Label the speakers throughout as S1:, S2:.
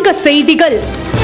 S1: சங்க செய்திகள்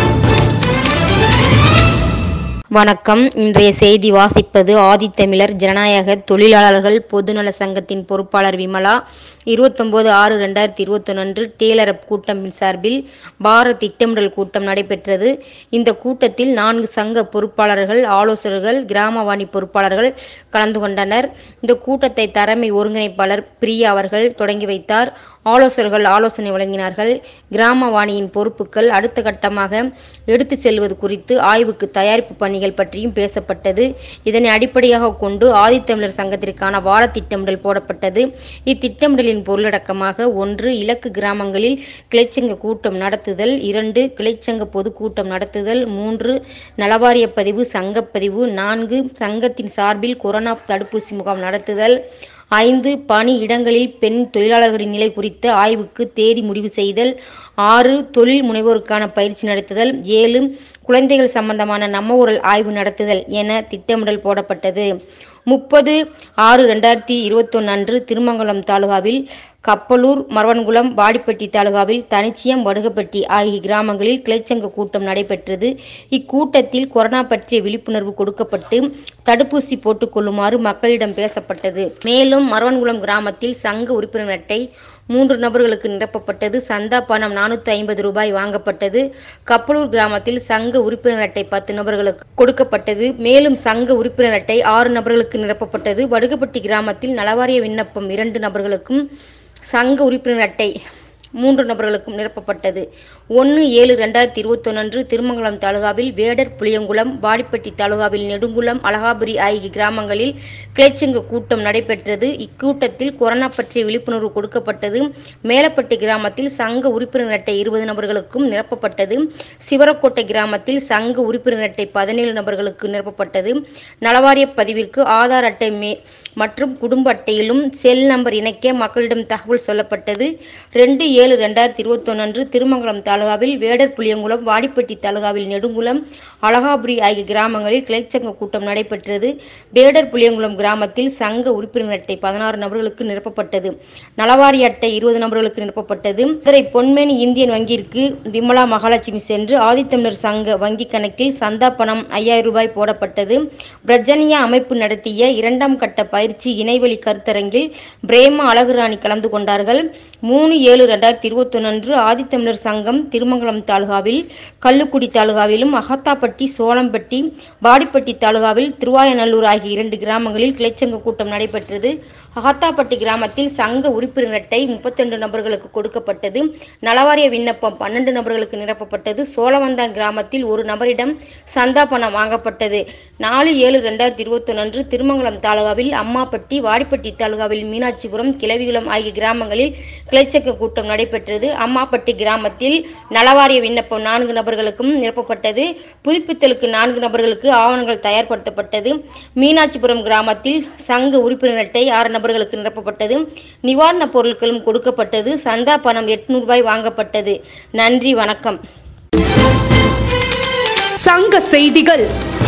S2: வணக்கம் இன்றைய செய்தி வாசிப்பது ஆதித்தமிழர் ஜனநாயக தொழிலாளர்கள் பொதுநல சங்கத்தின் பொறுப்பாளர் விமலா இருபத்தொன்பது ஆறு ரெண்டாயிரத்தி இருபத்தொன்று அன்று டேலரப் கூட்டம் சார்பில் பாரத் திட்டமிடல் கூட்டம் நடைபெற்றது இந்த கூட்டத்தில் நான்கு சங்க பொறுப்பாளர்கள் ஆலோசகர்கள் கிராமவாணி பொறுப்பாளர்கள் கலந்து கொண்டனர் இந்த கூட்டத்தை தலைமை ஒருங்கிணைப்பாளர் பிரியா அவர்கள் தொடங்கி வைத்தார் ஆலோசகர்கள் ஆலோசனை வழங்கினார்கள் கிராமவாணியின் பொறுப்புகள் அடுத்த கட்டமாக எடுத்து செல்வது குறித்து ஆய்வுக்கு தயாரிப்பு பணிகள் பற்றியும் பேசப்பட்டது இதனை அடிப்படையாக கொண்டு ஆதித்தமிழர் சங்கத்திற்கான வார திட்டமிடல் போடப்பட்டது இத்திட்டமிடலின் பொருளடக்கமாக ஒன்று இலக்கு கிராமங்களில் கிளைச்சங்க கூட்டம் நடத்துதல் இரண்டு கிளைச்சங்க பொதுக்கூட்டம் நடத்துதல் மூன்று நலவாரிய பதிவு சங்கப்பதிவு நான்கு சங்கத்தின் சார்பில் கொரோனா தடுப்பூசி முகாம் நடத்துதல் ஐந்து பணி இடங்களில் பெண் தொழிலாளர்களின் நிலை குறித்த ஆய்வுக்கு தேதி முடிவு செய்தல் ஆறு தொழில் முனைவோருக்கான பயிற்சி நடத்துதல் ஏழு குழந்தைகள் சம்பந்தமான நம்ம ஊரல் ஆய்வு நடத்துதல் என திட்டமிடல் போடப்பட்டது முப்பது ஆறு ரெண்டாயிரத்தி இருபத்தொன்று அன்று திருமங்கலம் தாலுகாவில் கப்பலூர் மரவன்குளம் வாடிப்பட்டி தாலுகாவில் தனிச்சியம் வடுகப்பட்டி ஆகிய கிராமங்களில் கிளைச்சங்க கூட்டம் நடைபெற்றது இக்கூட்டத்தில் கொரோனா பற்றிய விழிப்புணர்வு கொடுக்கப்பட்டு தடுப்பூசி போட்டுக் கொள்ளுமாறு மக்களிடம் பேசப்பட்டது மேலும் மரவன்குளம் கிராமத்தில் சங்க உறுப்பினர் அட்டை மூன்று நபர்களுக்கு நிரப்பப்பட்டது சந்தா பணம் நானூற்றி ஐம்பது ரூபாய் வாங்கப்பட்டது கப்பலூர் கிராமத்தில் சங்க உறுப்பினர் அட்டை பத்து நபர்களுக்கு கொடுக்கப்பட்டது மேலும் சங்க உறுப்பினர் அட்டை ஆறு நபர்களுக்கு நிரப்பப்பட்டது வடுகப்பட்டி கிராமத்தில் நலவாரிய விண்ணப்பம் இரண்டு நபர்களுக்கும் சங்க உறுப்பினர் அட்டை மூன்று நபர்களுக்கும் நிரப்பப்பட்டது ஒன்று ஏழு ரெண்டாயிரத்தி இருபத்தொன்று அன்று திருமங்கலம் தாலுகாவில் வேடர் புளியங்குளம் வாடிப்பட்டி தாலுகாவில் நெடுங்குளம் அலகாபுரி ஆகிய கிராமங்களில் கிளைச்சங்க கூட்டம் நடைபெற்றது இக்கூட்டத்தில் கொரோனா பற்றிய விழிப்புணர்வு கொடுக்கப்பட்டது மேலப்பட்டி கிராமத்தில் சங்க உறுப்பினர் அட்டை இருபது நபர்களுக்கும் நிரப்பப்பட்டது சிவரக்கோட்டை கிராமத்தில் சங்க உறுப்பினர் அட்டை பதினேழு நபர்களுக்கு நிரப்பப்பட்டது நலவாரிய பதிவிற்கு ஆதார் அட்டை மே மற்றும் குடும்ப அட்டையிலும் செல் நம்பர் இணைக்க மக்களிடம் தகவல் சொல்லப்பட்டது ரெண்டு ஏழு ரெண்டாயிரத்தி இருபத்தொன்று அன்று திருமங்கலம் தாலுகாவில் வேடர் புளியங்குளம் வாடிப்பட்டி தாலுகாவில் நெடுங்குளம் அழகாபுரி ஆகிய கிராமங்களில் கிளைச்சங்க கூட்டம் நடைபெற்றது வேடர் புளியங்குளம் கிராமத்தில் சங்க உறுப்பினர் அட்டை பதினாறு நபர்களுக்கு நிரப்பப்பட்டது நலவாரி அட்டை இருபது நபர்களுக்கு நிரப்பப்பட்டது மதுரை பொன்மேனி இந்தியன் வங்கிற்கு விமலா மகாலட்சுமி சென்று ஆதித்தமிழர் சங்க வங்கி கணக்கில் சந்தா பணம் ஐயாயிரம் ரூபாய் போடப்பட்டது பிரஜனியா அமைப்பு நடத்திய இரண்டாம் கட்ட பயிற்சி இணைவழி கருத்தரங்கில் பிரேமா அழகுராணி கலந்து கொண்டார்கள் மூணு ஏழு ரெண்டாயிரத்தி இருபத்தொன்று அன்று ஆதித்தமிழர் சங்கம் திருமங்கலம் தாலுகாவில் கள்ளுக்குடி தாலுகாவிலும் அகத்தாப்பட்டி சோளம்பட்டி வாடிப்பட்டி தாலுகாவில் திருவாயநல்லூர் ஆகிய இரண்டு கிராமங்களில் கிளைச்சங்க கூட்டம் நடைபெற்றது அகத்தாப்பட்டி கிராமத்தில் சங்க உறுப்பினர் அட்டை முப்பத்திரெண்டு நபர்களுக்கு கொடுக்கப்பட்டது நலவாரிய விண்ணப்பம் பன்னெண்டு நபர்களுக்கு நிரப்பப்பட்டது சோழவந்தான் கிராமத்தில் ஒரு நபரிடம் சந்தா பணம் வாங்கப்பட்டது நாலு ஏழு ரெண்டாயிரத்தி இருபத்தொன்று அன்று திருமங்கலம் தாலுகாவில் அம்மாப்பட்டி வாடிப்பட்டி தாலுகாவில் மீனாட்சிபுரம் கிளவிகுளம் ஆகிய கிராமங்களில் கிளைச்சக்க கூட்டம் நடைபெற்றது அம்மாப்பட்டி கிராமத்தில் நலவாரிய விண்ணப்பம் நான்கு நபர்களுக்கும் நிரப்பப்பட்டது புதுப்பித்தலுக்கு நான்கு நபர்களுக்கு ஆவணங்கள் தயார்படுத்தப்பட்டது மீனாட்சிபுரம் கிராமத்தில் சங்க உறுப்பினர் அட்டை ஆறு நபர்களுக்கு நிரப்பப்பட்டது நிவாரணப் பொருட்களும் கொடுக்கப்பட்டது சந்தா பணம் எட்நூறு ரூபாய் வாங்கப்பட்டது நன்றி வணக்கம்
S1: சங்க செய்திகள்